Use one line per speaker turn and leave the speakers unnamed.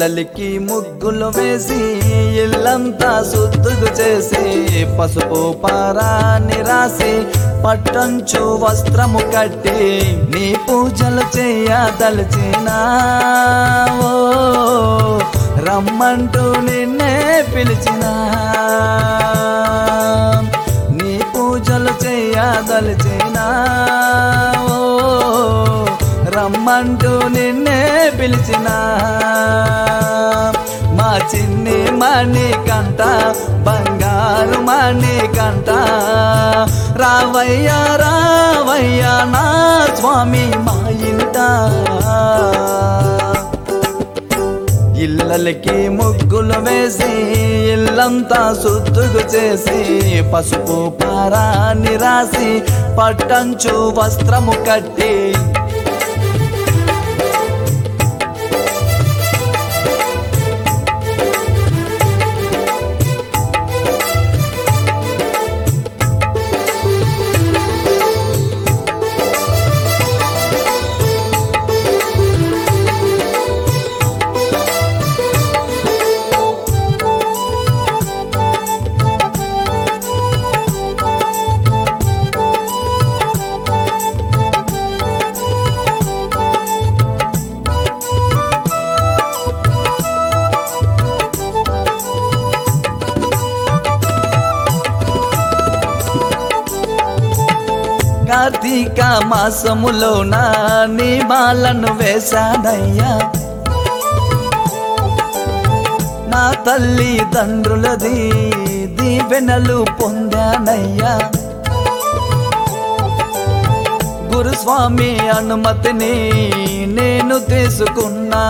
ఇళ్ళకి ముగ్గులు వేసి ఇల్లంతా సుద్దుగు చేసి పసుపు పారాన్ని రాసి పట్టంచు వస్త్రము కట్టి నీ పూజలు చేయదలిచినా ఓ రమ్మంటూ నిన్నే పిలిచినా నీ పూజలు చేయదలిచినా ఓ రమ్మంటూ నిన్నే పిలిచినా మా చిన్ని మణి కంట బంగారు మణి కంట రావయ్యా రావయ్యా నా స్వామి మా ఇంట ఇళ్ళకి ముగ్గులు వేసి ఇల్లంతా సుద్దుగు చేసి పసుపు పారాన్ని రాసి పట్టంచు వస్త్రము కట్టి కార్తీక మాసములోన నీ మాలను వేశానయ్యా నా తల్లి తండ్రులది దీవెనలు పొందానయ్యా గురుస్వామి అనుమతిని నేను తీసుకున్నా